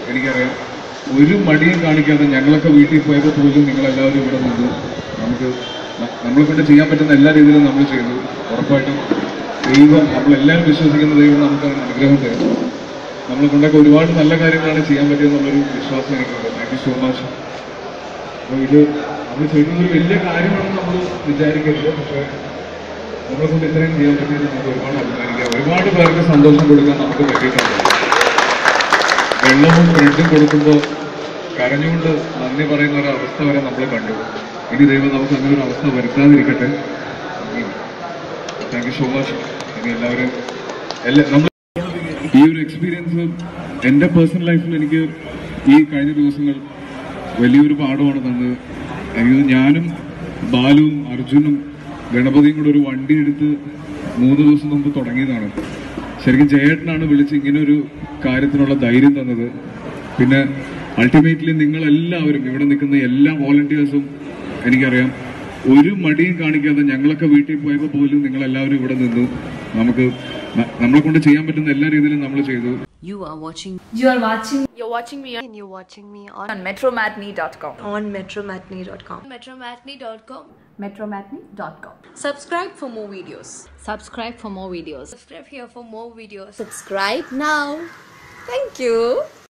എനിക്കറിയാം ഒരു മടിയും കാണിക്കാതെ ഞങ്ങളൊക്കെ വീട്ടിൽ പോയപ്പോൾ പോലും നിങ്ങളെല്ലാവരും ഇവിടെ നിന്നു നമുക്ക് ന- നമ്മളെ കൊണ്ട് ചെയ്യാൻ പറ്റുന്ന എല്ലാ രീതിയിലും നമ്മൾ ചെയ്തു ഉറപ്പായിട്ടും ദൈവം നമ്മളെല്ലാവരും വിശ്വസിക്കുന്ന ദൈവം നമുക്ക് അതിന് അനുഗ്രഹം തരും നമ്മളെ കൊണ്ടൊക്കെ ഒരുപാട് നല്ല കാര്യങ്ങളാണ് ചെയ്യാൻ പറ്റിയെന്നുള്ളൊരു വിശ്വാസം എനിക്കുണ്ട് താങ്ക് യു സോ മച്ച് അപ്പോൾ ഇത് നമ്മൾ ചെയ്യുന്നത് ഒരു വലിയ കാര്യമാണെന്ന് നമ്മൾ വിചാരിക്കരുത് പക്ഷേ നമ്മളെ കൊണ്ട് ഇത്രയും ചെയ്യാൻ പറ്റിയത് നമുക്ക് ഒരുപാട് അഭിമാനിക്കാം ഒരുപാട് പേർക്ക് സന്തോഷം കൊടുക്കാൻ നമുക്ക് പറ്റിയിട്ടുണ്ട് വെള്ളവും ബ്രെഡും കൊടുക്കുമ്പോൾ കരഞ്ഞുകൊണ്ട് നന്ദി പറയുന്ന ഒരു അവസ്ഥ വരെ നമ്മൾ കണ്ടു ഇനി ദൈവം നമുക്ക് അങ്ങനെ ഒരു അവസ്ഥ വരുത്താതിരിക്കട്ടെ താങ്ക് യു സോ മച്ച് ഇനി എല്ലാവരും എല്ലാ നമ്മൾ ഈ ഒരു എക്സ്പീരിയൻസ് എൻ്റെ പേഴ്സണൽ ലൈഫിൽ എനിക്ക് ഈ കഴിഞ്ഞ ദിവസങ്ങൾ വലിയൊരു പാഠമാണ് തന്നത് എനിക്ക് ഞാനും ബാലുവും അർജുനും ഗണപതിയും കൂടെ ഒരു വണ്ടി എടുത്ത് മൂന്ന് ദിവസം മുമ്പ് തുടങ്ങിയതാണ് ശരിക്കും ജയേട്ടനാണ് വിളിച്ച് ഇങ്ങനെ ഒരു കാര്യത്തിനുള്ള ധൈര്യം തന്നത് പിന്നെ അൾട്ടിമേറ്റ്ലി നിങ്ങളെല്ലാവരും ഇവിടെ നിൽക്കുന്ന എല്ലാ വോളണ്ടിയേഴ്സും എനിക്കറിയാം ഒരു മടിയും കാണിക്കാതെ ഞങ്ങളൊക്കെ വീട്ടിൽ പോയപ്പോൾ പോലും നിങ്ങളെല്ലാവരും ഇവിടെ നിന്നു നമുക്ക് ന- നമ്മളെ കൊണ്ട് ചെയ്യാൻ പറ്റുന്ന എല്ലാ രീതിയിലും നമ്മൾ ചെയ്തു You are watching You are watching You're watching me and you're watching me on, on metromatney.com. on metromatney.com. metromatney.com. metromatney.com. Subscribe for more videos. Subscribe for more videos. Subscribe here for more videos. Subscribe now. Thank you.